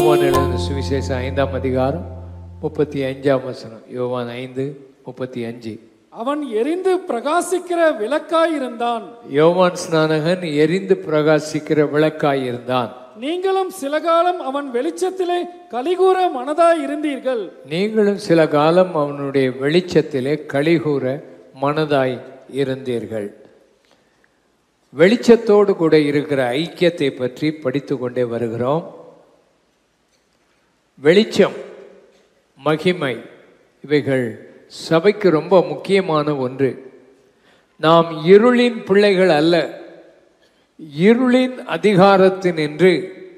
யோவான் எழுதின சுவிசேஷம் ஐந்தாம் அதிகாரம் முப்பத்தி அஞ்சாம் வசனம் யோவான் ஐந்து முப்பத்தி அஞ்சு அவன் எரிந்து பிரகாசிக்கிற விளக்காய் இருந்தான் யோவான் ஸ்நானகன் எரிந்து பிரகாசிக்கிற விளக்காய் இருந்தான் நீங்களும் சில காலம் அவன் வெளிச்சத்திலே கலிகூற மனதாய் இருந்தீர்கள் நீங்களும் சில காலம் அவனுடைய வெளிச்சத்திலே கலிகூற மனதாய் இருந்தீர்கள் வெளிச்சத்தோடு கூட இருக்கிற ஐக்கியத்தை பற்றி படித்து கொண்டே வருகிறோம் வெளிச்சம் மகிமை இவைகள் சபைக்கு ரொம்ப முக்கியமான ஒன்று நாம் இருளின் பிள்ளைகள் அல்ல இருளின் அதிகாரத்தினின்று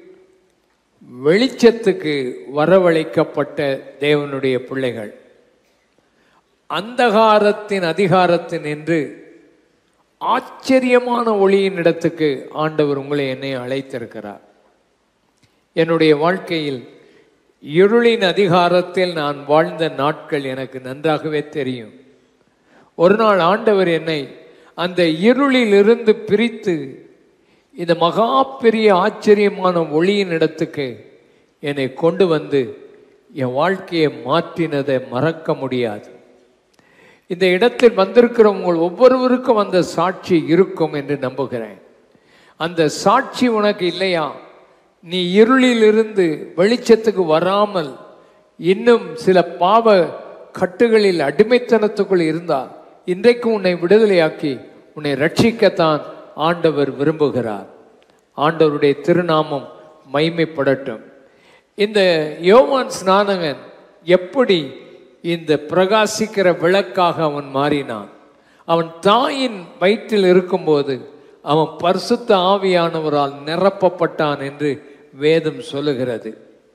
வெளிச்சத்துக்கு வரவழைக்கப்பட்ட தேவனுடைய பிள்ளைகள் அந்தகாரத்தின் அதிகாரத்தினின்று ஆச்சரியமான ஒளியின் இடத்துக்கு ஆண்டவர் உங்களை என்னை அழைத்திருக்கிறார் என்னுடைய வாழ்க்கையில் இருளின் அதிகாரத்தில் நான் வாழ்ந்த நாட்கள் எனக்கு நன்றாகவே தெரியும் ஒரு நாள் ஆண்டவர் என்னை அந்த இருளிலிருந்து பிரித்து இந்த மகா பெரிய ஆச்சரியமான ஒளியின் இடத்துக்கு என்னை கொண்டு வந்து என் வாழ்க்கையை மாற்றினதை மறக்க முடியாது இந்த இடத்தில் வந்திருக்கிற உங்கள் ஒவ்வொருவருக்கும் அந்த சாட்சி இருக்கும் என்று நம்புகிறேன் அந்த சாட்சி உனக்கு இல்லையா நீ இருளிலிருந்து வெளிச்சத்துக்கு வராமல் இன்னும் சில பாவ கட்டுகளில் அடிமைத்தனத்துக்குள் இருந்தால் இன்றைக்கு உன்னை விடுதலையாக்கி உன்னை ரட்சிக்கத்தான் ஆண்டவர் விரும்புகிறார் ஆண்டவருடைய திருநாமம் மைமைப்படட்டும் இந்த யோவான் ஸ்நானகன் எப்படி இந்த பிரகாசிக்கிற விளக்காக அவன் மாறினான் அவன் தாயின் வயிற்றில் இருக்கும்போது அவன் பரிசுத்த ஆவியானவரால் நிரப்பப்பட்டான் என்று வேதம் சொல்லுகிறது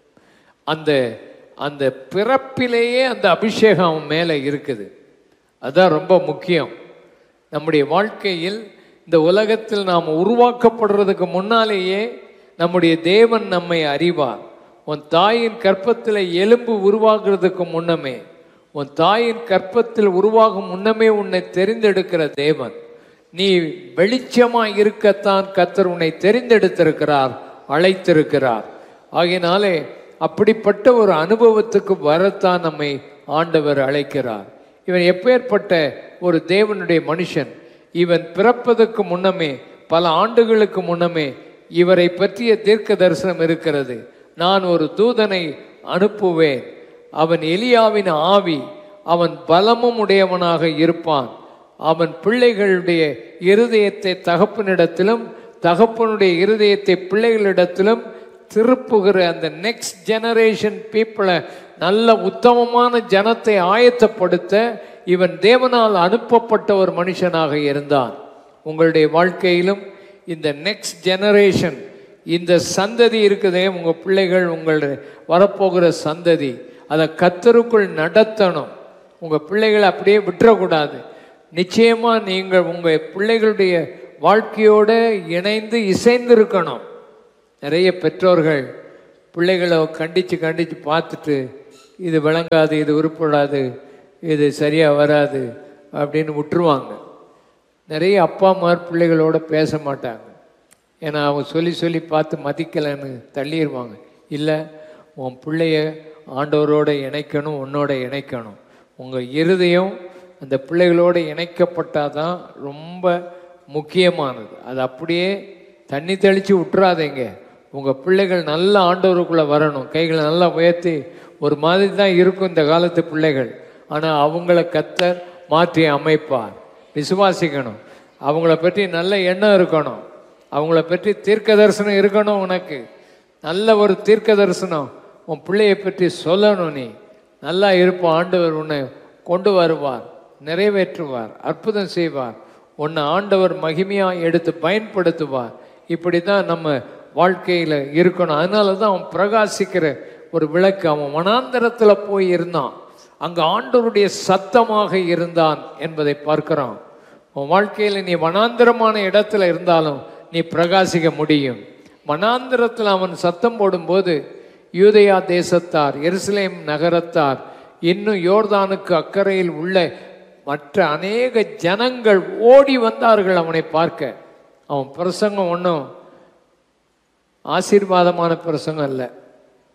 அந்த அந்த பிறப்பிலேயே அந்த அபிஷேகம் அவன் மேலே இருக்குது அதான் ரொம்ப முக்கியம் நம்முடைய வாழ்க்கையில் இந்த உலகத்தில் நாம் உருவாக்கப்படுறதுக்கு முன்னாலேயே நம்முடைய தேவன் நம்மை அறிவார் உன் தாயின் கற்பத்தில் எலும்பு உருவாகிறதுக்கு முன்னமே உன் தாயின் கற்பத்தில் உருவாகும் முன்னமே உன்னை தெரிந்தெடுக்கிற தேவன் நீ வெளிச்சமாய் இருக்கத்தான் கத்தர் உன்னை தெரிந்தெடுத்திருக்கிறார் அழைத்திருக்கிறார் ஆகையினாலே அப்படிப்பட்ட ஒரு அனுபவத்துக்கு வரத்தான் நம்மை ஆண்டவர் அழைக்கிறார் இவன் எப்பேற்பட்ட ஒரு தேவனுடைய மனுஷன் இவன் பிறப்பதற்கு முன்னமே பல ஆண்டுகளுக்கு முன்னமே இவரை பற்றிய தீர்க்க தரிசனம் இருக்கிறது நான் ஒரு தூதனை அனுப்புவேன் அவன் எலியாவின் ஆவி அவன் பலமும் உடையவனாக இருப்பான் அவன் பிள்ளைகளுடைய இருதயத்தை தகப்பனிடத்திலும் தகப்பனுடைய இருதயத்தை பிள்ளைகளிடத்திலும் திருப்புகிற அந்த நெக்ஸ்ட் ஜெனரேஷன் பீப்புளை நல்ல உத்தமமான ஜனத்தை ஆயத்தப்படுத்த இவன் தேவனால் அனுப்பப்பட்ட ஒரு மனுஷனாக இருந்தான் உங்களுடைய வாழ்க்கையிலும் இந்த நெக்ஸ்ட் ஜெனரேஷன் இந்த சந்ததி இருக்குதே உங்கள் பிள்ளைகள் உங்கள் வரப்போகிற சந்ததி அதை கத்தருக்குள் நடத்தணும் உங்கள் பிள்ளைகளை அப்படியே விட்டுறக்கூடாது நிச்சயமாக நீங்கள் உங்கள் பிள்ளைகளுடைய வாழ்க்கையோடு இணைந்து இசைந்து இருக்கணும் நிறைய பெற்றோர்கள் பிள்ளைகளை கண்டித்து கண்டித்து பார்த்துட்டு இது விளங்காது இது உருப்படாது இது சரியாக வராது அப்படின்னு விட்டுருவாங்க நிறைய அப்பா அம்மா பிள்ளைகளோட பேச மாட்டாங்க ஏன்னா அவங்க சொல்லி சொல்லி பார்த்து மதிக்கலைன்னு தள்ளிடுவாங்க இல்லை உன் பிள்ளைய ஆண்டவரோட இணைக்கணும் உன்னோட இணைக்கணும் உங்கள் இருதயம் அந்த பிள்ளைகளோட இணைக்கப்பட்டாதான் ரொம்ப முக்கியமானது அது அப்படியே தண்ணி தெளித்து விட்டுறாதீங்க உங்கள் பிள்ளைகள் நல்ல ஆண்டவருக்குள்ளே வரணும் கைகளை நல்லா உயர்த்தி ஒரு மாதிரி தான் இருக்கும் இந்த காலத்து பிள்ளைகள் ஆனால் அவங்கள கத்தர் மாற்றி அமைப்பார் விசுவாசிக்கணும் அவங்கள பற்றி நல்ல எண்ணம் இருக்கணும் அவங்கள பற்றி தீர்க்க தரிசனம் இருக்கணும் உனக்கு நல்ல ஒரு தீர்க்க தரிசனம் உன் பிள்ளையை பற்றி சொல்லணும் நீ நல்லா இருப்போம் ஆண்டவர் உன்னை கொண்டு வருவார் நிறைவேற்றுவார் அற்புதம் செய்வார் உன்னை ஆண்டவர் மகிமையாக எடுத்து பயன்படுத்துவார் இப்படி தான் நம்ம வாழ்க்கையில் இருக்கணும் அதனால தான் அவன் பிரகாசிக்கிற ஒரு விளக்கு அவன் வனாந்தரத்தில் போய் இருந்தான் அங்கே ஆண்டவருடைய சத்தமாக இருந்தான் என்பதை பார்க்கிறோம் உன் வாழ்க்கையில் நீ வனாந்தரமான இடத்துல இருந்தாலும் நீ பிரகாசிக்க முடியும் வனாந்தரத்தில் அவன் சத்தம் போடும்போது யூதயா தேசத்தார் எருசலேம் நகரத்தார் இன்னும் யோர்தானுக்கு அக்கறையில் உள்ள மற்ற அநேக ஜனங்கள் ஓடி வந்தார்கள் அவனை பார்க்க அவன் பிரசங்கம் ஒன்றும் ஆசீர்வாதமான பிரசங்கம் இல்லை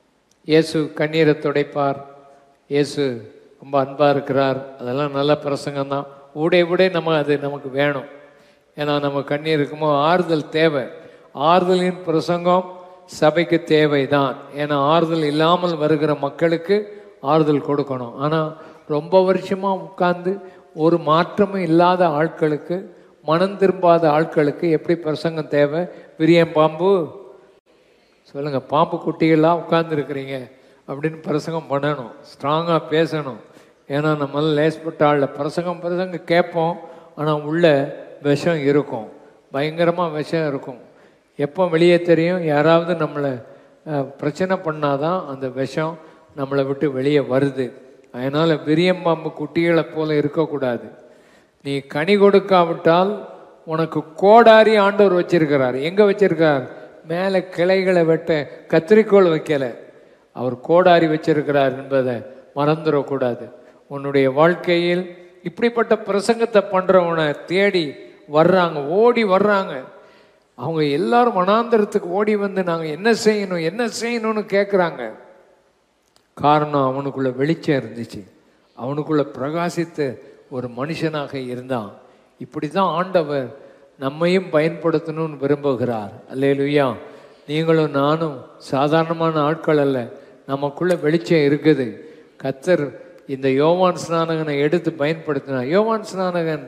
இயேசு கண்ணீரை துடைப்பார் இயேசு ரொம்ப அன்பாக இருக்கிறார் அதெல்லாம் நல்ல பிரசங்கம் தான் ஊடே ஊடே நம்ம அது நமக்கு வேணும் ஏன்னா நம்ம கண்ணீர் இருக்குமோ ஆறுதல் தேவை ஆறுதலின் பிரசங்கம் சபைக்கு தேவைதான் ஏன்னா ஆறுதல் இல்லாமல் வருகிற மக்களுக்கு ஆறுதல் கொடுக்கணும் ஆனால் ரொம்ப வருஷமாக உட்கார்ந்து ஒரு மாற்றமும் இல்லாத ஆட்களுக்கு மனம் திரும்பாத ஆட்களுக்கு எப்படி பிரசங்கம் தேவை விரியன் பாம்பு சொல்லுங்க பாம்பு குட்டிகள்லாம் உட்கார்ந்துருக்கிறீங்க அப்படின்னு பிரசங்கம் பண்ணணும் ஸ்ட்ராங்காக பேசணும் ஏன்னா நம்மளால லேஸ்பட்ட ஆளில் பிரசங்கம் பிரசங்கம் கேட்போம் ஆனால் உள்ள விஷம் இருக்கும் பயங்கரமாக விஷம் இருக்கும் எப்போ வெளியே தெரியும் யாராவது நம்மளை அஹ், பிரச்சனை பண்ணாதான் அந்த விஷம் நம்மளை விட்டு வெளியே வருது அதனால் விரியம்பாம்பு குட்டிகளை போல இருக்கக்கூடாது நீ கனி கொடுக்காவிட்டால் உனக்கு கோடாரி ஆண்டவர் வச்சிருக்கிறார் எங்க வச்சிருக்கார் மேலே கிளைகளை வெட்ட கத்திரிக்கோள் வைக்கல அவர் கோடாரி வச்சிருக்கிறார் என்பதை மறந்துடக்கூடாது உன்னுடைய வாழ்க்கையில் இப்படிப்பட்ட பிரசங்கத்தை பண்றவனை தேடி வர்றாங்க ஓடி வர்றாங்க அவங்க எல்லாரும் வனாந்தரத்துக்கு ஓடி வந்து நாங்கள் என்ன செய்யணும் என்ன செய்யணும்னு கேட்குறாங்க காரணம் அவனுக்குள்ள வெளிச்சம் இருந்துச்சு அவனுக்குள்ள பிரகாசித்த ஒரு மனுஷனாக இருந்தான் இப்படி தான் ஆண்டவர் நம்மையும் பயன்படுத்தணும்னு விரும்புகிறார் அல்லேலுயா நீங்களும் நானும் சாதாரணமான ஆட்கள் அல்ல நமக்குள்ள வெளிச்சம் இருக்குது கத்தர் இந்த யோவான் ஸ்நானகனை எடுத்து பயன்படுத்தினார் யோவான் ஸ்நானகன்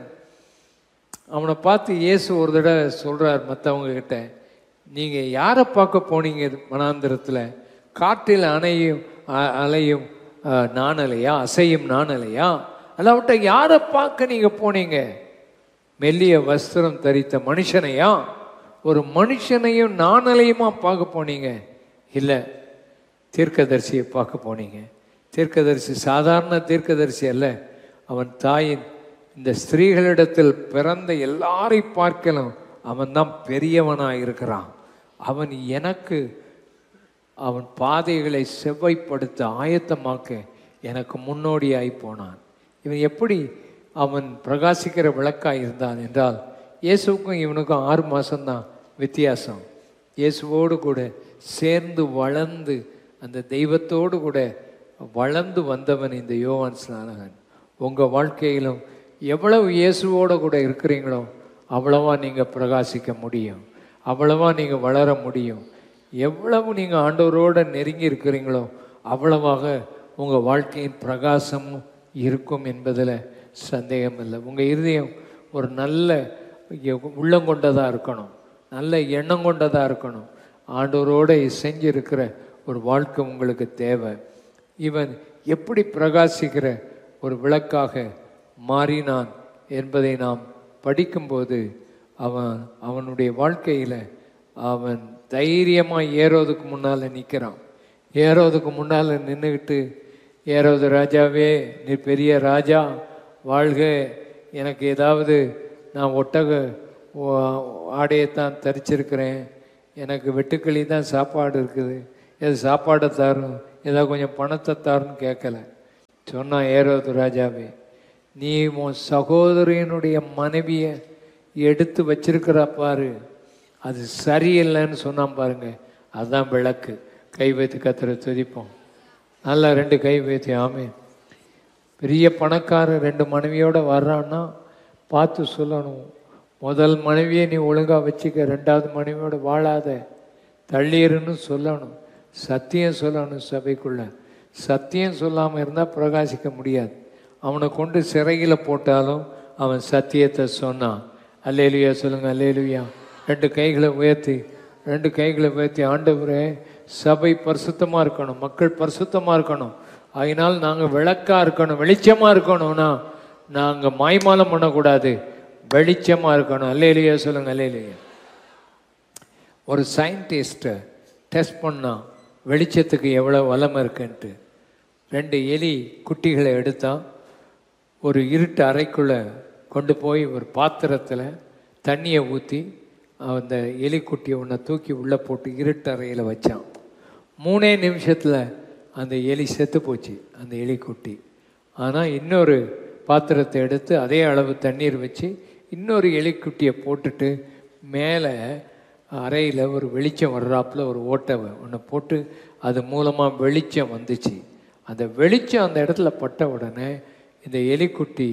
அவனை பார்த்து இயேசு ஒரு தடவை சொல்றார் மற்றவங்க கிட்ட நீங்க யாரை பார்க்க போனீங்க மனாந்திரத்தில் காற்றில் அணையும் அ- அலையும் அ, நாணலையா அசையும் நாணலையா அல்லாவிட்ட யாரை பார்க்க நீங்க போனீங்க மெல்லிய வஸ்திரம் தரித்த மனுஷனையா ஒரு மனுஷனையும் நாணலையுமா பார்க்க போனீங்க இல்லை தீர்க்கதரிசியை பார்க்க போனீங்க தீர்க்கதரிசி சாதாரண தீர்க்கதரிசி அல்ல அவன் தாயின் இந்த ஸ்திரீகளிடத்தில் பிறந்த எல்லாரை பார்க்கலாம் அவன் தான் பெரியவனாக இருக்கிறான் அவன் எனக்கு அவன் பாதைகளை செவ்வைப்படுத்த ஆயத்தமாக்க எனக்கு முன்னோடியாய் போனான் இவன் எப்படி அவன் பிரகாசிக்கிற விளக்காய் இருந்தான் என்றால் இயேசுவுக்கும் இவனுக்கும் ஆறு மாசம்தான் வித்தியாசம் இயேசுவோடு கூட சேர்ந்து வளர்ந்து அந்த தெய்வத்தோடு கூட வளர்ந்து வந்தவன் இந்த யோவான் ஸ்நானகன் உங்கள் வாழ்க்கையிலும் எவ்வளவு இயேசுவோடு கூட இருக்கிறீங்களோ அவ்வளவா நீங்கள் பிரகாசிக்க முடியும் அவ்வளவா நீங்கள் வளர முடியும் எவ்வளவு நீங்கள் ஆண்டவரோட நெருங்கி இருக்கிறீங்களோ அவ்வளவாக உங்கள் வாழ்க்கையின் பிரகாசமும் இருக்கும் என்பதில் சந்தேகம் இல்லை உங்கள் இருதயம் ஒரு நல்ல உள்ளம் கொண்டதாக இருக்கணும் நல்ல எண்ணம் கொண்டதாக இருக்கணும் ஆண்டவரோட செஞ்சிருக்கிற ஒரு வாழ்க்கை உங்களுக்கு தேவை இவன் எப்படி பிரகாசிக்கிற ஒரு விளக்காக மாறினான் என்பதை நாம் படிக்கும்போது அவன் அவனுடைய வாழ்க்கையில் அவன் தைரியமாக ஏறோதுக்கு முன்னால் நிற்கிறான் ஏறோதுக்கு முன்னால் நின்றுக்கிட்டு ஏறோது ராஜாவே நீ பெரிய ராஜா வாழ்க எனக்கு ஏதாவது நான் ஒட்டக ஓ- ஆடையைத்தான் தரிச்சிருக்கிறேன் எனக்கு வெட்டுக்கிளி தான் சாப்பாடு இருக்குது எது சாப்பாடை தாரும் ஏதாவது கொஞ்சம் பணத்தை தாருன்னு கேட்கல சொன்னான் ஏரோது ராஜாவே நீ உன் சகோதரியனுடைய மனைவியை எடுத்து வச்சிருக்கிறா பாரு அது சரியில்லைன்னு சொன்னான் பாருங்க அதுதான் விளக்கு கை வைத்து கத்துற துதிப்போம் நல்லா ரெண்டு கை வைத்து ஆமே பெரிய பணக்காரன் ரெண்டு மனைவியோட வர்றான்னா பார்த்து சொல்லணும் முதல் மனைவியை நீ ஒழுங்கா வச்சுக்க ரெண்டாவது மனைவியோட வாழாத தள்ளிருன்னு சொல்லணும் சத்தியம் சொல்லணும் சபைக்குள்ள சத்தியம் சொல்லாமல் இருந்தால் பிரகாசிக்க முடியாது அவனை கொண்டு சிறையில் போட்டாலும் அவன் சத்தியத்தை சொன்னான் அல்லேலுயா சொல்லுங்க அல்லேலுயா ரெண்டு கைகளை உயர்த்தி ரெண்டு கைகளை உயர்த்தி ஆண்டவரே சபை பரிசுத்தமாக இருக்கணும் மக்கள் பரிசுத்தமாக இருக்கணும் அதனால் நாங்கள் விளக்கா இருக்கணும் வெளிச்சமாக இருக்கணும்னா நாங்கள் மாய்மாலம் பண்ணக்கூடாது வெளிச்சமாக இருக்கணும் அல்லேலுயா சொல்லுங்க அல்லேலுயா ஒரு சயின்டிஸ்ட்டை டெஸ்ட் பண்ணா வெளிச்சத்துக்கு எவ்வளோ வளம் இருக்குன்ட்டு ரெண்டு எலி குட்டிகளை எடுத்தான் ஒரு இருட்டு அறைக்குள்ளே கொண்டு போய் ஒரு பாத்திரத்தில் தண்ணியை ஊற்றி அந்த எலிக்குட்டியை ஒன்றை தூக்கி உள்ளே போட்டு இருட்டு அறையில் வச்சான் மூணே நிமிஷத்தில் அந்த எலி செத்து போச்சு அந்த எலிக்குட்டி ஆனால் இன்னொரு பாத்திரத்தை எடுத்து அதே அளவு தண்ணீர் வச்சு இன்னொரு எலிக்குட்டியை போட்டுட்டு மேலே அறையில் ஒரு வெளிச்சம் வர்றாப்புல ஒரு ஓட்டை ஒன்று போட்டு அது மூலமாக வெளிச்சம் வந்துச்சு அந்த வெளிச்சம் அந்த இடத்துல பட்ட உடனே இந்த எலிக்குட்டி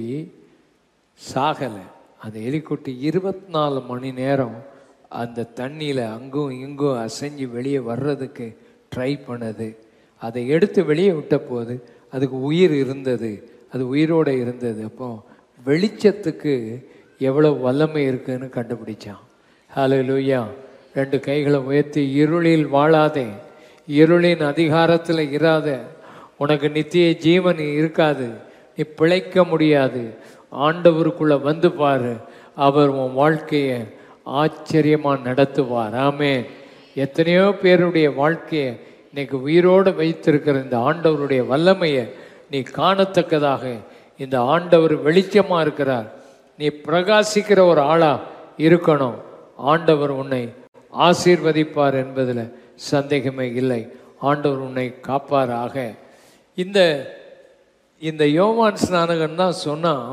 சாகலை அந்த எலிக்குட்டி இருபத்தி நாலு மணி நேரம் அந்த தண்ணியில் அங்கும் இங்கும் அசைஞ்சு வெளியே வர்றதுக்கு ட்ரை பண்ணுது அதை எடுத்து வெளியே விட்ட போது அதுக்கு உயிர் இருந்தது அது உயிரோடு இருந்தது அப்போ வெளிச்சத்துக்கு எவ்வளோ வல்லமை இருக்குன்னு கண்டுபிடிச்சான் ஹலோ லூயா ரெண்டு கைகளை உயர்த்தி இருளில் வாழாதே இருளின் அதிகாரத்தில் இராத உனக்கு நித்திய ஜீவன் இருக்காது நீ பிழைக்க முடியாது ஆண்டவருக்குள்ள வந்து பாரு அவர் உன் வாழ்க்கையை ஆச்சரியமா நடத்துவார் ஆமே எத்தனையோ பேருடைய வாழ்க்கையை இன்னைக்கு உயிரோடு வைத்திருக்கிற இந்த ஆண்டவருடைய வல்லமையை நீ காணத்தக்கதாக இந்த ஆண்டவர் வெளிச்சமா இருக்கிறார் நீ பிரகாசிக்கிற ஒரு ஆளா இருக்கணும் ஆண்டவர் உன்னை ஆசீர்வதிப்பார் என்பதில் சந்தேகமே இல்லை ஆண்டவர் உன்னை காப்பாராக இந்த இந்த யோவான் ஸ்நானகன் தான் சொன்னான்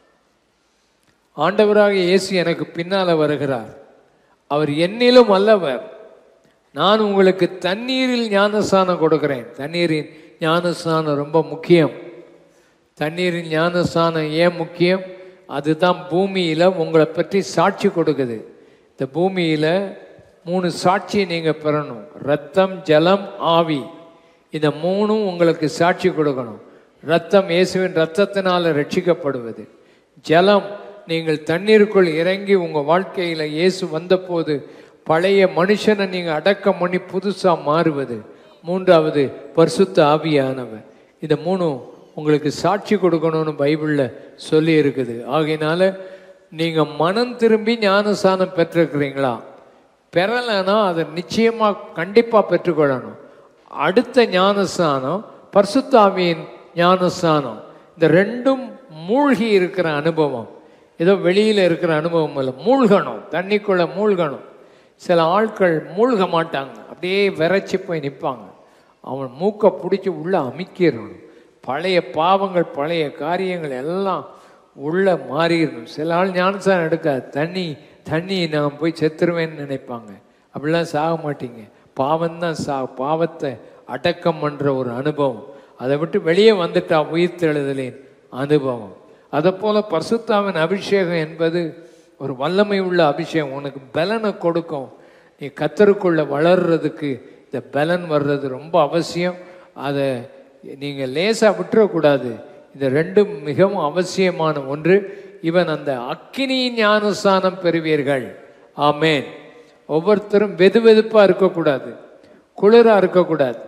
ஆண்டவராக இயேசு எனக்கு பின்னால வருகிறார் அவர் என்னிலும் அல்லவர் நான் உங்களுக்கு தண்ணீரில் ஞானஸ்தானம் கொடுக்கிறேன் தண்ணீரின் ஞானஸ்தானம் ரொம்ப முக்கியம் தண்ணீரின் ஞானஸ்தானம் ஏன் முக்கியம் அதுதான் பூமியில் உங்களை பற்றி சாட்சி கொடுக்குது இந்த பூமியில் மூணு சாட்சியை நீங்கள் பெறணும் ரத்தம் ஜலம் ஆவி இந்த மூணும் உங்களுக்கு சாட்சி கொடுக்கணும் ரத்தம் இயேசுவின் ரத்தத்தினால் ரட்சிக்கப்படுவது ஜலம் நீங்கள் தண்ணீருக்குள் இறங்கி உங்கள் வாழ்க்கையில் இயேசு வந்தபோது பழைய மனுஷனை நீங்கள் அடக்கம் பண்ணி புதுசாக மாறுவது மூன்றாவது பரிசுத்த ஆவியானவர் இந்த மூணும் உங்களுக்கு சாட்சி கொடுக்கணும்னு பைபிளில் சொல்லி இருக்குது ஆகையினால நீங்கள் மனம் திரும்பி ஞானஸ்தானம் பெற்றிருக்கிறீங்களா பெறலைன்னா அதை நிச்சயமாக கண்டிப்பாக பெற்றுக்கொள்ளணும் அடுத்த ஞானஸ்தானம் பரிசுத்தாவியின் ஞானஸ்தானம் இந்த ரெண்டும் மூழ்கி இருக்கிற அனுபவம் ஏதோ வெளியில் இருக்கிற அனுபவம் இல்லை மூழ்கணும் தண்ணிக்குள்ளே மூழ்கணும் சில ஆட்கள் மூழ்க மாட்டாங்க அப்படியே விரைச்சி போய் நிற்பாங்க அவன் மூக்கை பிடிச்சி உள்ளே அமிக்கிடணும் பழைய பாவங்கள் பழைய காரியங்கள் எல்லாம் உள்ளே மாறிடணும் சில ஆள் ஞானசாரம் எடுக்காது தண்ணி தண்ணி நான் போய் செத்துருவேன்னு நினைப்பாங்க அப்படிலாம் சாக மாட்டீங்க பாவம்தான் சா பாவத்தை அடக்கம் பண்ணுற ஒரு அனுபவம் அதை விட்டு வெளியே வந்துட்டா உயிர் தெழுதலின் அனுபவம் அதை போல பரிசுத்தாவின் அபிஷேகம் என்பது ஒரு வல்லமை உள்ள அபிஷேகம் உனக்கு பலனை கொடுக்கும் நீ கத்தருக்குள்ள வளர்றதுக்கு இந்த பலன் வர்றது ரொம்ப அவசியம் அதை நீங்கள் லேசாக விட்டுறக்கூடாது இந்த ரெண்டும் மிகவும் அவசியமான ஒன்று இவன் அந்த அக்கினி ஞானஸ்தானம் பெறுவீர்கள் ஆமேன் ஒவ்வொருத்தரும் வெது வெதுப்பாக இருக்கக்கூடாது குளிராக இருக்கக்கூடாது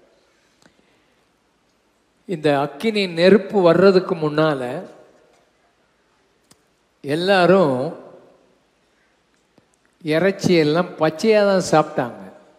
இந்த அக்கினி நெருப்பு வர்றதுக்கு முன்னால எல்லாரும் இறைச்சி எல்லாம் பச்சையாக தான் சாப்பிட்டாங்க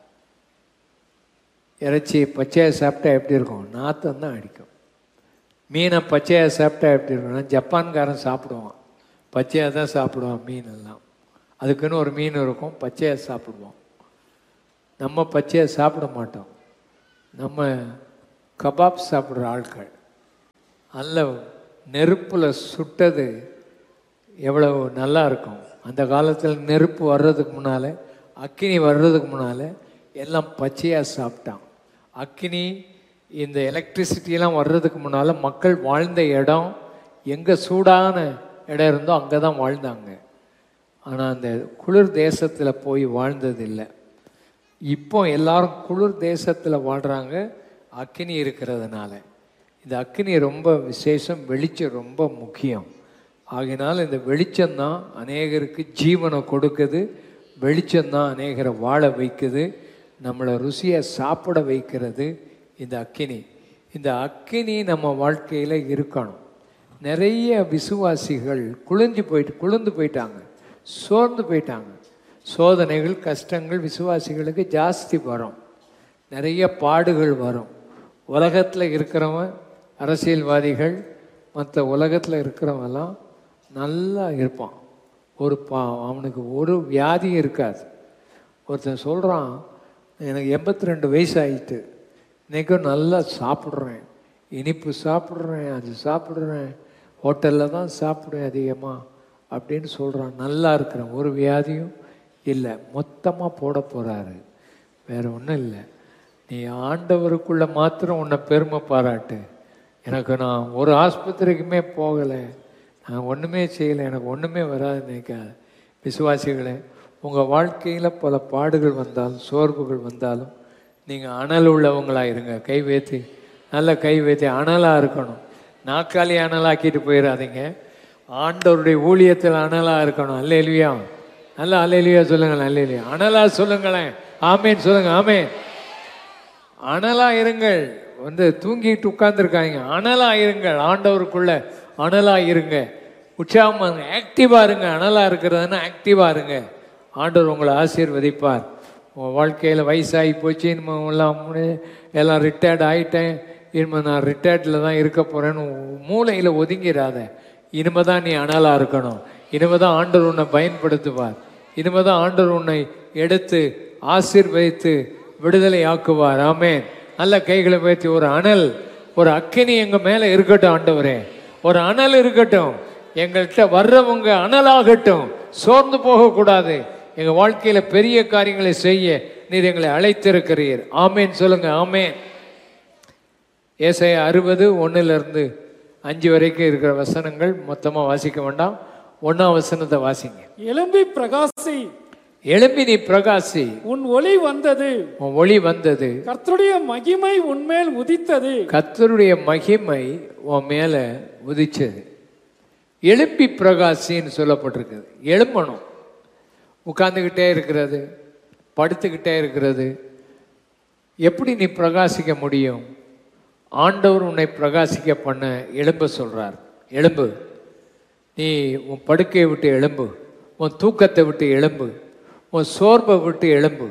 இறைச்சி பச்சையாக சாப்பிட்டா எப்படி இருக்கும் நாத்தம் தான் அடிக்கும் மீனை பச்சையாக சாப்பிட்டா எப்படி இருக்கும்னா ஜப்பான்காரன் சாப்பிடுவான் பச்சையாக தான் சாப்பிடுவான் மீன் எல்லாம் அதுக்குன்னு ஒரு மீன் இருக்கும் பச்சையாக சாப்பிடுவோம் நம்ம பச்சையாக சாப்பிட மாட்டோம் நம்ம கபாப் சாப்பிட்ற ஆட்கள் நல்ல நெருப்பில் சுட்டது எவ்வளவு நல்லா இருக்கும் அந்த காலத்தில் நெருப்பு வர்றதுக்கு முன்னால் அக்கினி வர்றதுக்கு முன்னால் எல்லாம் பச்சையாக சாப்பிட்டான் அக்கினி இந்த எலக்ட்ரிசிட்டியெல்லாம் வர்றதுக்கு முன்னால் மக்கள் வாழ்ந்த இடம் எங்கே சூடான இடம் இருந்தோ அங்கே தான் வாழ்ந்தாங்க ஆனால் அந்த குளிர் தேசத்தில் போய் வாழ்ந்ததில்லை இப்போ எல்லாரும் குளிர் தேசத்தில் வாழ்கிறாங்க அக்கினி இருக்கிறதுனால இந்த அக்கினி ரொம்ப விசேஷம் வெளிச்சம் ரொம்ப முக்கியம் ஆகையினால் இந்த வெளிச்சம்தான் அநேகருக்கு ஜீவனை கொடுக்குது வெளிச்சம்தான் அநேகரை வாழ வைக்குது நம்மளை ருசியாக சாப்பிட வைக்கிறது இந்த அக்கினி இந்த அக்கினி நம்ம வாழ்க்கையில் இருக்கணும் நிறைய விசுவாசிகள் குளிஞ்சு போயிட்டு குளிர்ந்து போயிட்டாங்க சோர்ந்து போயிட்டாங்க சோதனைகள் கஷ்டங்கள் விசுவாசிகளுக்கு ஜாஸ்தி வரும் நிறைய பாடுகள் வரும் உலகத்தில் இருக்கிறவன் அரசியல்வாதிகள் மற்ற உலகத்தில் இருக்கிறவங்கெல்லாம் நல்லா இருப்பான் ஒரு பா அவனுக்கு ஒரு வியாதியும் இருக்காது ஒருத்தன் சொல்கிறான் எனக்கு எண்பத்தி ரெண்டு வயசு ஆயிட்டு இன்றைக்கும் நல்லா சாப்பிட்றேன் இனிப்பு சாப்பிட்றேன் அது சாப்பிட்றேன் ஹோட்டலில் தான் சாப்பிடுவேன் அதிகமாக அப்படின்னு சொல்கிறான் நல்லா இருக்கிறேன் ஒரு வியாதியும் இல்லை மொத்தமாக போட போகிறாரு வேற ஒன்றும் இல்லை நீ ஆண்டவருக்குள்ள மாத்திரம் உன்னை பெருமை பாராட்டு எனக்கு நான் ஒரு ஆஸ்பத்திரிக்குமே போகலை நான் ஒன்றுமே செய்யலை எனக்கு ஒன்றுமே வராது நினைக்காது விசுவாசிகளே உங்கள் வாழ்க்கையில் பல பாடுகள் வந்தாலும் சோர்வுகள் வந்தாலும் நீங்கள் அனல் உள்ளவங்களா இருங்க கை வைத்து நல்ல கை வைத்து அனலாக இருக்கணும் நாக்காளி அனலாக்கிட்டு போயிடாதீங்க ஆண்டவருடைய ஊழியத்தில் அனலாக இருக்கணும் அல்லேலுயா நல்ல அல்லேலுயா சொல்லுங்களேன் அல்லேலுயா அனலா சொல்லுங்களேன் ஆமேன் சொல்லுங்க ஆமேன் அனலா இருங்கள் வந்து தூங்கிட்டு உட்கார்ந்துருக்காங்க அனலா இருங்கள் ஆண்டவருக்குள்ள அனலா இருங்க உற்சாகமா இருங்க ஆக்டிவா இருங்க அனலா இருக்கிறதுன்னா ஆக்டிவா இருங்க ஆண்டவர் உங்களை ஆசீர்வதிப்பார் உங்கள் வாழ்க்கையில் வயசாகி போச்சு இனிமே எல்லாம் முடி- எல்லாம் ரிட்டையர்ட் ஆயிட்டேன் இனிமே நான் ரிட்டையர்டில் தான் இருக்க போகிறேன்னு மூளையில் ஒதுங்கிடாத இனிமே தான் நீ அனலாக இருக்கணும் இனிமே தான் ஆண்டவர் உன்னை பயன்படுத்துவார் இனிமே தான் ஆண்டவர் உன்னை எடுத்து ஆசீர்வதித்து விடுதலை ஆக்குவார் ஆமென் நல்ல கைகளை வைத்து ஒரு அனல் ஒரு அக்கினி எங்க மேல இருக்கட்டும் ஆண்டவரே ஒரு அனல் இருக்கட்டும் எங்கள்கிட்ட வர்றவங்க அனலாகட்டும் சோர்ந்து போகக்கூடாது எங்க வாழ்க்கையில பெரிய காரியங்களை செய்ய நீர் எங்களை அழைத்திருக்கிறீர் ஆமேன் சொல்லுங்க ஆமேன் ஏசாயா அறுபது இருந்து அஞ்சு வரைக்கும் இருக்கிற வசனங்கள் மொத்தமாக வாசிக்க வேண்டாம் ஒன்றாம் வசனத்தை வாசிங்க எழும்பி பிரகாசி எழும்பி நீ பிரகாசி உன் ஒளி வந்தது உன் ஒளி வந்தது கர்த்தருடைய மகிமை உன்மேல் உதித்தது கர்த்தருடைய மகிமை உன் மேல உதிச்சது எழுப்பி பிரகாசின்னு சொல்லப்பட்டிருக்குது எழும்பணும் உட்கார்ந்துக்கிட்டே இருக்கிறது படுத்துக்கிட்டே இருக்கிறது எப்படி நீ பிரகாசிக்க முடியும் ஆண்டவர் உன்னை பிரகாசிக்க பண்ண எழும்ப சொல்றார் எழும்பு நீ உன் படுக்கையை விட்டு எழும்பு உன் தூக்கத்தை விட்டு எழும்பு உன் சோர்வை விட்டு எழும்பு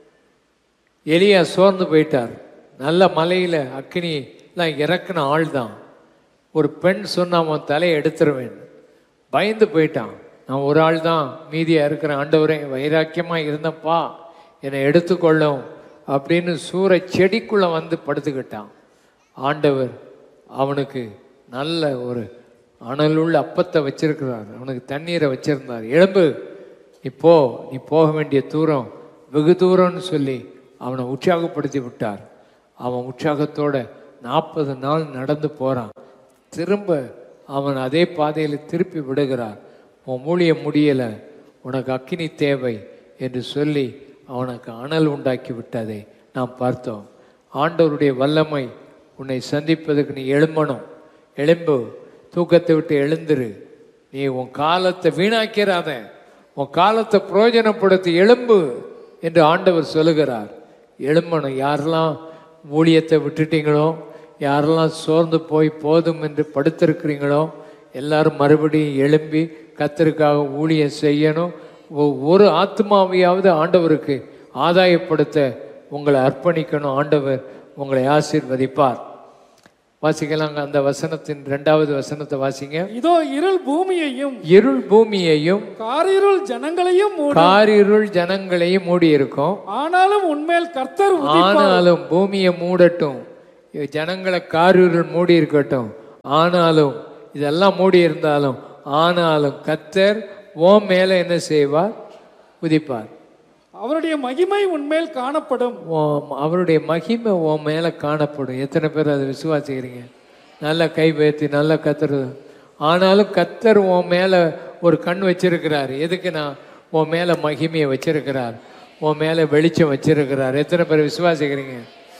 எலியா சோர்ந்து போயிட்டார் நல்ல மலையில் அக்கினிலாம் இறக்குன ஆள் தான் ஒரு பெண் சொன்னா அவன் தலையை எடுத்துருவேன் பயந்து போயிட்டான் நான் ஒரு ஆள் தான் மீதியாக இருக்கிற ஆண்டவரே வைராக்கியமாக இருந்தப்பா என்னை எடுத்துக்கொள்ளும் அப்படின்னு சூறை செடிக்குள்ளே வந்து படுத்துக்கிட்டான் ஆண்டவர் அவனுக்கு நல்ல ஒரு அனலுள்ள அப்பத்தை வச்சிருக்கிறார் அவனுக்கு தண்ணீரை வச்சிருந்தார் எழும்பு நீ போ நீ போக வேண்டிய தூரம் வெகு தூரம்னு சொல்லி அவனை உற்சாகப்படுத்தி விட்டார் அவன் உற்சாகத்தோட நாற்பது நாள் நடந்து போறான் திரும்ப அவன் அதே பாதையில் திருப்பி விடுகிறார் உன் ஊழியம் முடியலை உனக்கு அக்கினி தேவை என்று சொல்லி அவனுக்கு அனல் உண்டாக்கி விட்டதை நாம் பார்த்தோம் ஆண்டவருடைய வல்லமை உன்னை சந்திப்பதற்கு நீ எழும்பணும் எழும்பு தூக்கத்தை விட்டு எழுந்துரு நீ உன் காலத்தை வீணாக்கிறாத உன் காலத்தை பிரயோஜனப்படுத்தி எழும்பு என்று ஆண்டவர் சொல்லுகிறார் எழும்பணும் யாரெல்லாம் ஊழியத்தை விட்டுட்டீங்களோ யாரெல்லாம் சோர்ந்து போய் போதும் என்று படுத்திருக்கிறீங்களோ எல்லாரும் மறுபடியும் எழும்பி கத்தருக்காக ஊழியம் செய்யணும் ஒ- ஒரு ஆத்மாவையாவது ஆண்டவருக்கு ஆதாயப்படுத்த உங்களை அர்ப்பணிக்கணும் ஆண்டவர் உங்களை ஆசீர்வதிப்பார் வாசிக்கலாங்க அந்த வசனத்தின் ரெண்டாவது வசனத்தை வாசிங்க இதோ இருள் பூமியையும் இருள் பூமியையும் காரிருள் ஜனங்களையும் மூடும் காரிருள் ஜனங்களையும் மூடி இருக்கும் ஆனாலும் உன்மேல் கர்த்தர் உதி- ஆனாலும் பூமியை மூடட்டும் ஜனங்களை காரிருள் மூடி இருக்கட்டும் ஆனாலும் இதெல்லாம் மூடி இருந்தாலும் ஆனாலும் கத்தர் ஓம் மேல என்ன செய்வார் உதிப்பார் அவருடைய மகிமை உன்மேல் காணப்படும் உன் அவருடைய மகிமை உன் மேலே காணப்படும் எத்தனை பேர் அதை விசுவாசிக்கிறீங்க நல்ல கை வைத்து நல்ல கத்தர் ஆனாலும் கத்தர் உன் மேலே ஒரு கண் வச்சிருக்கிறார் எதுக்கு நான் உன் மேலே மகிமையை வச்சிருக்கிறார் உன் மேலே வெளிச்சம் வச்சிருக்கிறார் எத்தனை பேர் விசுவாசிக்கிறீங்க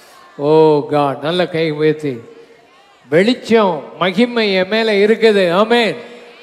ஓ காட் நல்ல கை உயர்த்தி வெளிச்சம் மகிமை என் மேலே இருக்குது ஆமென்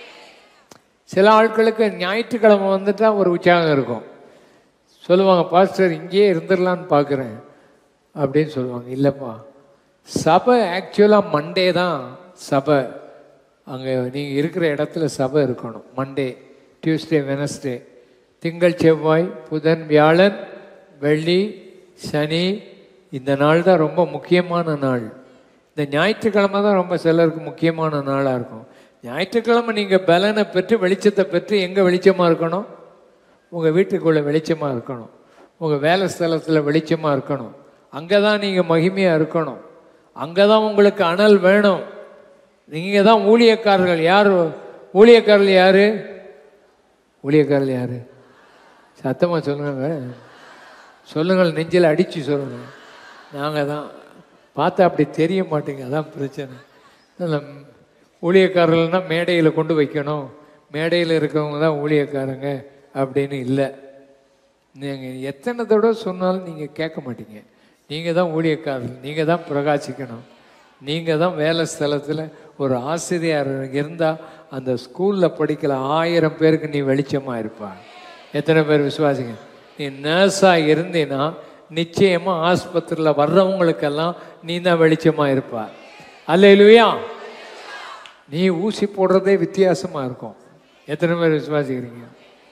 சில ஆட்களுக்கு ஞாயிற்றுக்கிழமை வந்துட்டா ஒரு உற்சாகம் இருக்கும் சொல்லுவாங்க பாஸ்டர் இங்கேயே இருந்துடலான்னு பார்க்குறேன் அப்படின்னு சொல்லுவாங்க இல்லைப்பா சபை ஆக்சுவலாக மண்டே தான் சபை அங்கே நீங்கள் இருக்கிற இடத்துல சபை இருக்கணும் மண்டே டியூஸ்டே வெனஸ்டே திங்கள் செவ்வாய் புதன் வியாழன் வெள்ளி சனி இந்த நாள் தான் ரொம்ப முக்கியமான நாள் இந்த ஞாயிற்றுக்கிழமை தான் ரொம்ப சிலருக்கு முக்கியமான நாளாக இருக்கும் ஞாயிற்றுக்கிழமை நீங்கள் பலனை பெற்று வெளிச்சத்தை பெற்று எங்கே வெளிச்சமாக இருக்கணும் உங்கள் வீட்டுக்குள்ளே வெளிச்சமாக இருக்கணும் உங்கள் வேலை ஸ்தலத்தில் வெளிச்சமாக இருக்கணும் அங்கே தான் நீங்கள் மகிமையாக இருக்கணும் அங்கே தான் உங்களுக்கு அனல் வேணும் நீங்கள் தான் ஊழியக்காரர்கள் யார் ஊழியக்காரர்கள் யார் ஊழியக்காரர்கள் யார் சத்தமாக சொல்லுங்க சொல்லுங்கள் நெஞ்சில் அடித்து சொல்லுங்கள் நாங்கள் தான் பார்த்தா அப்படி தெரிய மாட்டேங்க அதான் பிரச்சனை நல்ல ஊழியக்காரர்கள்னா மேடையில் கொண்டு வைக்கணும் மேடையில் இருக்கவங்க தான் ஊழியக்காரங்க அப்படின்னு இல்லை நீங்கள் எத்தனை தடவை சொன்னாலும் நீங்கள் கேட்க மாட்டீங்க நீங்கள் தான் ஊழியக்காரர்கள் நீங்கள் தான் பிரகாசிக்கணும் நீங்கள் தான் வேலை ஸ்தலத்தில் ஒரு ஆசிரியர் இருந்தால் அந்த ஸ்கூலில் படிக்கல ஆயிரம் பேருக்கு நீ வெளிச்சமாக இருப்பா எத்தனை பேர் விசுவாசிங்க நீ நர்ஸாக இருந்தீன்னா நிச்சயமாக ஆஸ்பத்திரியில் வர்றவங்களுக்கெல்லாம் நீ தான் வெளிச்சமாக இருப்பா அல்ல நீ ஊசி போடுறதே வித்தியாசமாக இருக்கும் எத்தனை பேர் விசுவாசிக்கிறீங்க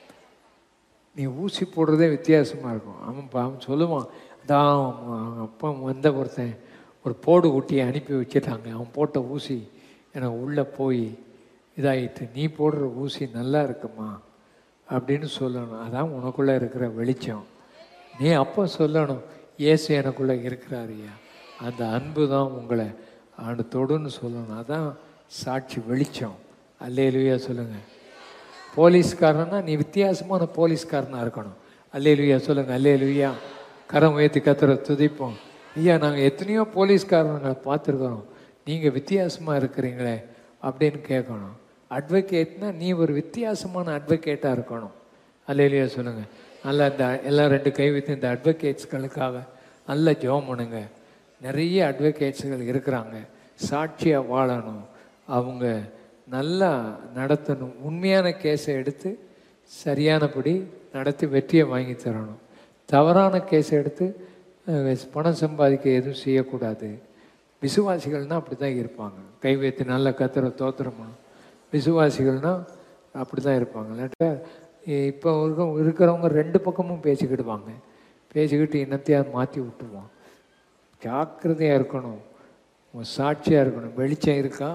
நீ ஊசி போடுறதே வித்தியாசமாக இருக்கும் அவன் பா- அவன் சொல்லுவான் அதான் அவன் அப்பா வந்த ஒருத்தன் ஒரு போடு குட்டியை அனுப்பி வச்சிட்டாங்க அவன் போட்ட ஊசி எனக்கு உள்ளே போய் இதாயிட்டு நீ போடுற ஊசி நல்லா இருக்குமா அப்படின்னு சொல்லணும் அதான் உனக்குள்ளே இருக்கிற வெளிச்சம் நீ அப்போ சொல்லணும் இயேசு எனக்குள்ளே இருக்கிறாரியா அந்த அன்பு தான் உங்களை ஆண்டு தொடுன்னு சொல்லணும் அதான் சாட்சி வெளிச்சம் அல்லேலுயா சொல்லுங்கள் போலீஸ்காரனா நீ வித்தியாசமான போலீஸ்காரனா இருக்கணும் அல்லேலுயா சொல்லுங்க அல்லேலுயா கரம் உயர்த்தி கத்துற துதிப்போம் ஐயா நாங்கள் எத்தனையோ போலீஸ்காரங்களை பார்த்துருக்குறோம் நீங்கள் வித்தியாசமாக இருக்கிறீங்களே அப்படின்னு கேட்கணும் அட்வொகேட்னா நீ ஒரு வித்தியாசமான அட்வொகேட்டாக இருக்கணும் அல்லேலுயா சொல்லுங்க நல்லா இந்த எல்லாம் ரெண்டு கை வைத்து இந்த அட்வொகேட்ஸ்களுக்காக நல்ல ஜெபம் பண்ணுங்க நிறைய அட்வொகேட்ஸுகள் இருக்கிறாங்க சாட்சியாக வாழணும் அவங்க நல்லா நடத்தணும் உண்மையான கேஸை எடுத்து சரியானபடி நடத்தி வெற்றியை வாங்கி தரணும் தவறான கேஸை எடுத்து அஹ், பணம் சம்பாதிக்க எதுவும் செய்யக்கூடாது விசுவாசிகள்னால் அப்படி தான் இருப்பாங்க கை வைத்து நல்ல கத்துற தோத்திரம் பண்ணணும் விசுவாசிகள்னா அப்படி தான் இருப்பாங்க இல்லாட்டா இப்போ இருக்க இருக்கிறவங்க ரெண்டு பக்கமும் பேசிக்கிடுவாங்க பேசிக்கிட்டு இன்னத்தையாவது மாற்றி விட்டுருவான் ஜாக்கிரதையாக இருக்கணும் உன் சாட்சியாக இருக்கணும் வெளிச்சம் இருக்கா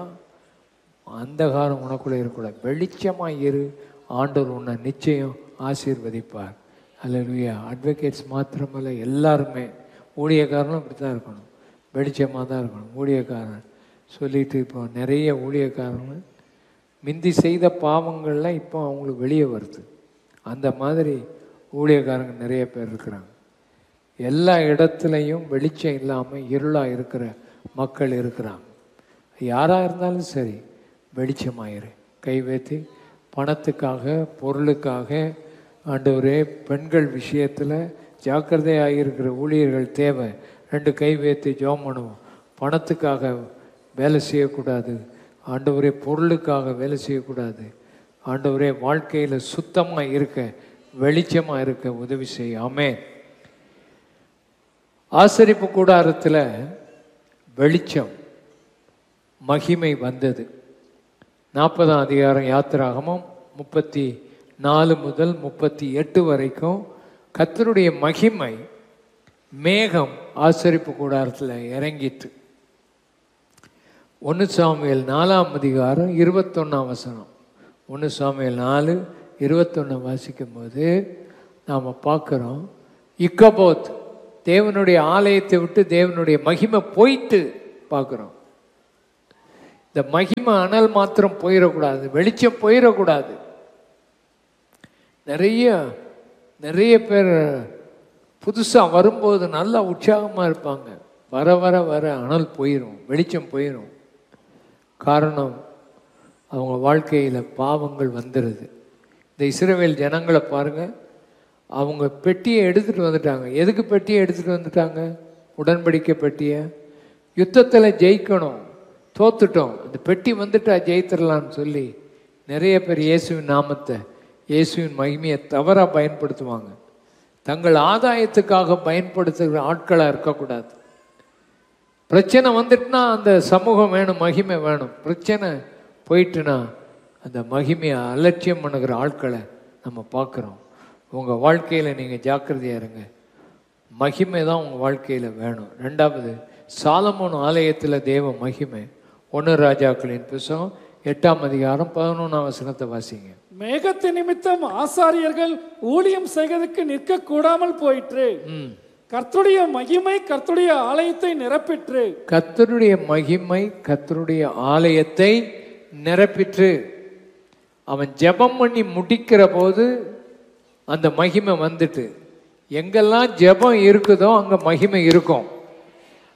அந்தகாரம் உனக்குள்ளே இருக்கக்கூடாது வெளிச்சமாக இரு ஆண்டவர் உன்னை நிச்சயம் ஆசீர்வதிப்பார் அல்லேலூயா அட்வொகேட்ஸ் மாத்திரமல்ல எல்லாருமே ஊழியக்காரனும் அப்படி தான் இருக்கணும் வெளிச்சமாக தான் இருக்கணும் ஊழியக்காரன் சொல்லிட்டு இப்போ நிறைய ஊழியக்காரங்க மிந்தி செய்த பாவங்கள்லாம் இப்போ அவங்களுக்கு வெளியே வருது அந்த மாதிரி ஊழியக்காரங்க நிறைய பேர் இருக்கிறாங்க எல்லா இடத்துலையும் வெளிச்சம் இல்லாமல் இருளாக இருக்கிற மக்கள் இருக்கிறாங்க யாராக இருந்தாலும் சரி வெளிச்சமாயிரு கை வைத்து பணத்துக்காக பொருளுக்காக ஆண்டவரே பெண்கள் விஷயத்தில் ஜாக்கிரதையாக இருக்கிற ஊழியர்கள் தேவை ரெண்டு கை வைத்து ஜோம் பண்ணுவோம் பணத்துக்காக வேலை செய்யக்கூடாது ஆண்டவரே பொருளுக்காக வேலை செய்யக்கூடாது ஆண்டவரே வாழ்க்கையில் சுத்தமாக இருக்க வெளிச்சமாக இருக்க உதவி செய்ய ஆமென் ஆசரிப்பு கூடாரத்தில் வெளிச்சம் மகிமை வந்தது நாற்பதாம் அதிகாரம் யாத்திராகமும் முப்பத்தி நாலு முதல் முப்பத்தி எட்டு வரைக்கும் கர்த்தருடைய மகிமை மேகம் ஆசரிப்பு கூடாரத்தில் இறங்கிட்டு ஒன்று சாமுவேல் நாலாம் அதிகாரம் இருபத்தொன்னாம் வசனம் ஒன்று சாமுவேல் நாலு இருபத்தொன்னு வாசிக்கும் போது நாம் பார்க்குறோம் இக்கபோத் தேவனுடைய ஆலயத்தை விட்டு தேவனுடைய மகிமை போயிட்டு பார்க்குறோம் இந்த மகிமை அனல் மாத்திரம் போயிடக்கூடாது வெளிச்சம் போயிடக்கூடாது நிறைய நிறைய பேர் புதுசாக வரும்போது நல்லா உற்சாகமாக இருப்பாங்க வர வர வர அனல் போயிடும் வெளிச்சம் போயிடும் காரணம் அவங்க வாழ்க்கையில் பாவங்கள் வந்துடுது இந்த இஸ்ரவேல் ஜனங்களை பாருங்கள் அவங்க பெட்டியை எடுத்துகிட்டு வந்துட்டாங்க எதுக்கு பெட்டியை எடுத்துகிட்டு வந்துட்டாங்க உடன்படிக்கை பெட்டியை யுத்தத்தில் ஜெயிக்கணும் தோத்துட்டோம் அந்த பெட்டி வந்துட்டா ஜெயித்திரலான்னு சொல்லி நிறைய பேர் இயேசுவின் நாமத்தை இயேசுவின் மகிமையை தவறாக பயன்படுத்துவாங்க தங்கள் ஆதாயத்துக்காக பயன்படுத்துகிற ஆட்களாக இருக்கக்கூடாது பிரச்சனை வந்துட்டுனா அந்த சமூகம் வேணும் மகிமை வேணும் பிரச்சனை போயிட்டுனா அந்த மகிமையை அலட்சியம் பண்ணுகிற ஆட்களை நம்ம பார்க்குறோம் உங்கள் வாழ்க்கையில் நீங்கள் ஜாக்கிரதையா இருங்க மகிமை தான் உங்கள் வாழ்க்கையில் வேணும் ரெண்டாவது சாலமோன் ஆலயத்தில் தேவ மகிமை ஒன்று ராஜாக்களின் புஸ்தகம் எட்டாம் அதிகாரம் பதினொன்றாம் வசனத்தை வாசிங்க மேகத்து நிமித்தம் ஆசாரியர்கள் ஊழியம் செய்வதற்கு நிற்க கூடாமல் போயிற்று ம் கர்த்தருடைய மகிமை கர்த்தருடைய ஆலயத்தை நிரப்பிற்று கர்த்தருடைய மகிமை கர்த்தருடைய ஆலயத்தை நிரப்பிற்று அவன் ஜெபம் பண்ணி முடிக்கிற போது அந்த மகிமை வந்துட்டு எங்கெல்லாம் ஜெபம் இருக்குதோ அங்கே மகிமை இருக்கும்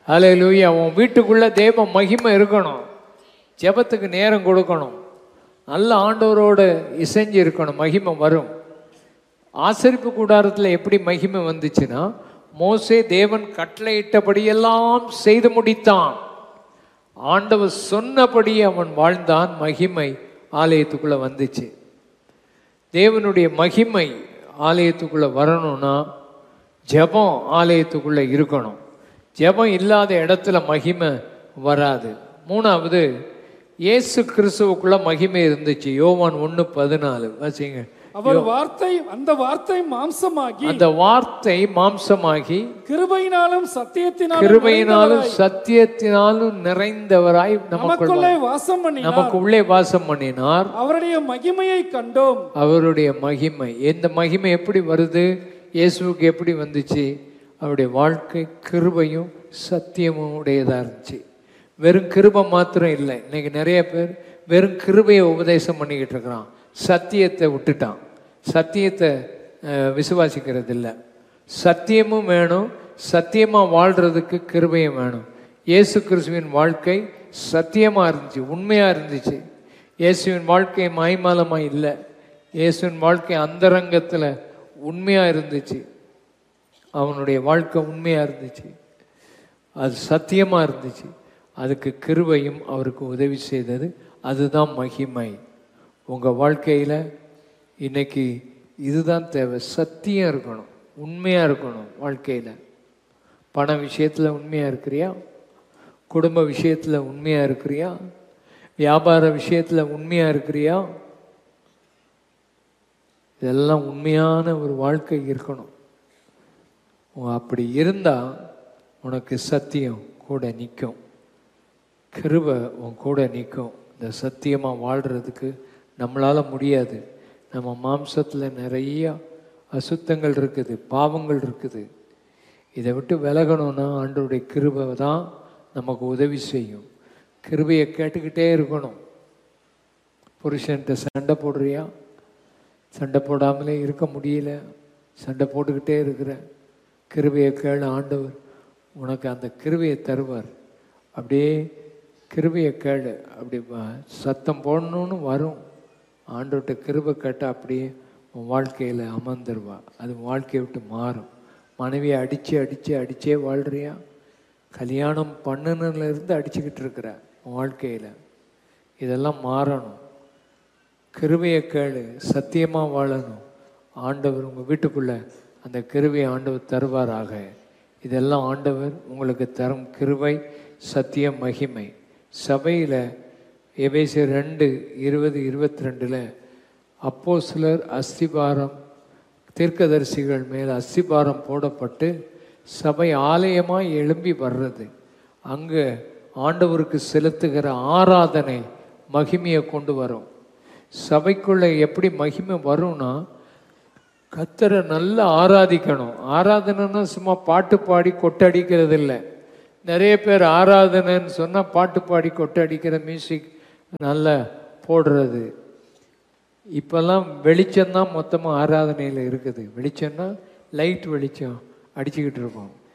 ஹalleluya உன் வீட்டுக்குள்ள தேவ மகிமை இருக்கணும் ஜெபத்துக்கு நேரம் கொடுக்கணும் நல்ல ஆண்டவரோட இசைஞ்சு இருக்கணும் மகிமை வரும் ஆசரிப்பு கூடாரத்தில் எப்படி மகிமை வந்துச்சுன்னா மோசே தேவன் கட்டளையிட்டபடியெல்லாம் செய்து முடித்தான் ஆண்டவர் சொன்னபடி அவன் வாழ்ந்தான் மகிமை ஆலயத்துக்குள்ள வந்துச்சு தேவனுடைய மகிமை ஆலயத்துக்குள்ள வரணும்னா ஜெபம் ஆலயத்துக்குள்ள இருக்கணும் ஜெபம் இல்லாத இடத்துல மகிமை வராது மூணாவது இயேசு கிறிஸ்துவுக்குள்ள மகிமை இருந்துச்சு யோவான் ஒன்று பதினாலு வாசிங்க அவர் வார்த்தை அந்த வார்த்தை மாம்சமாகி அந்த வார்த்தை மாம்சமாகி கிருபையினாலும் சத்தியத்தினாலும் கிருபையினாலும் சத்தியத்தினாலும் நிறைந்தவராய் நமக்குள் நமக்குள்ளே வாசம் பண்ணி நமக்கு உள்ளே வாசம் பண்ணினார் அவருடைய மகிமையை கண்டோம் அவருடைய மகிமை இந்த மகிமை எப்படி வருது இயேசுவுக்கு எப்படி வந்துச்சு அவருடைய வாழ்க்கை கிருபையும் சத்தியமும் உடையதாக இருந்துச்சு வெறும் கிருபை மாத்திரம் இல்லை இன்னைக்கு நிறைய பேர் வெறும் கிருபையை உபதேசம் பண்ணிக்கிட்டு இருக்கிறான் சத்தியத்தை விட்டுட்டான் சத்தியத்தை அஹ், விசுவாசிக்கிறது இல்லை சத்தியமும் வேணும் சத்தியமாக வாழ்கிறதுக்கு கிருபையும் வேணும் இயேசு கிறிஸ்துவின் வாழ்க்கை சத்தியமாக இருந்துச்சு உண்மையாக இருந்துச்சு இயேசுவின் வாழ்க்கை மாய்மாலமாக இல்லை இயேசுவின் வாழ்க்கை அந்தரங்கத்தில் உண்மையாக இருந்துச்சு அவனுடைய வாழ்க்கை உண்மையாக இருந்துச்சு அது சத்தியமாக இருந்துச்சு அதுக்கு கிருபையும் அவருக்கு உதவி செய்தது அதுதான் மகிமை உங்கள் வாழ்க்கையில் இன்னைக்கு இதுதான் தேவை சத்தியம் இருக்கணும் உண்மையாக இருக்கணும் வாழ்க்கையில் பண விஷயத்தில் உண்மையாக இருக்கிறியா குடும்ப விஷயத்தில் உண்மையாக இருக்கிறியா வியாபார விஷயத்தில் உண்மையாக இருக்கிறியா இதெல்லாம் உண்மையான ஒரு வாழ்க்கை இருக்கணும் உன் அப்படி இருந்தால் உனக்கு சத்தியம் கூட நிற்கும் கிருபை உன் கூட நிற்கும் இந்த சத்தியமாக வாழ்கிறதுக்கு நம்மளால் முடியாது நம்ம மாம்சத்தில் நிறைய அசுத்தங்கள் இருக்குது பாவங்கள் இருக்குது இதை விட்டு விலகணும்னா ஆண்டவருடைய கிருபை தான் நமக்கு உதவி செய்யும் கிருபையை கேட்டுக்கிட்டே இருக்கணும் புருஷன்கிட்ட சண்டை போடுறியா சண்டை போடாமலே இருக்க முடியல சண்டை போட்டுக்கிட்டே இருக்கிற கிருபையை கேளு ஆண்டவர் உனக்கு அந்த கிருபையை தருவார் அப்படியே கிருபையை கேளு அப்படி வ- சத்தம் போடணும்னு வரும் ஆண்டவர்கிட்ட கிருபை கேட்டால் அப்படியே உன் வாழ்க்கையில் அமர்ந்துருவா அது உன் வாழ்க்கையை விட்டு மாறும் மனைவியை அடித்து அடித்து அடிச்சே வாழ்றியா கல்யாணம் பண்ணுனதுலேருந்து அடிச்சுக்கிட்டு இருக்கிற உன் வாழ்க்கையில் இதெல்லாம் மாறணும் கிருபையை கேளு சத்தியமாக வாழணும் ஆண்டவர் உங்கள் வீட்டுக்குள்ளே அந்த கிருபையை ஆண்டவர் தருவாராக இதெல்லாம் ஆண்டவர் உங்களுக்கு தரும் கிருபை சத்தியம் மகிமை சபையில் எபேசி ரெண்டு இருபது இருபத்தி ரெண்டில் அப்போ சிலர் அஸ்திபாரம் தீர்க்கதரிசிகள் மேல் அஸ்திபாரம் போடப்பட்டு சபை ஆலயமாக எழும்பி வர்றது அங்கே ஆண்டவருக்கு செலுத்துகிற ஆராதனை மகிமையை கொண்டு வரும் சபைக்குள்ளே எப்படி மகிமை வரும்னா கத்தரை நல்லா ஆராதிக்கணும் ஆராதனைன்னா சும்மா பாட்டு பாடி கொட்டடிக்கிறது இல்லை நிறைய பேர் ஆராதனைன்னு சொன்னால் பாட்டு பாடி கொட்டடிக்கிற மியூசிக் நல்லா போடுறது இப்போல்லாம் வெளிச்சம்தான் மொத்தமாக ஆராதனையில் இருக்குது வெளிச்சம்னா லைட் வெளிச்சம் அடிச்சுக்கிட்டு இருக்கோம்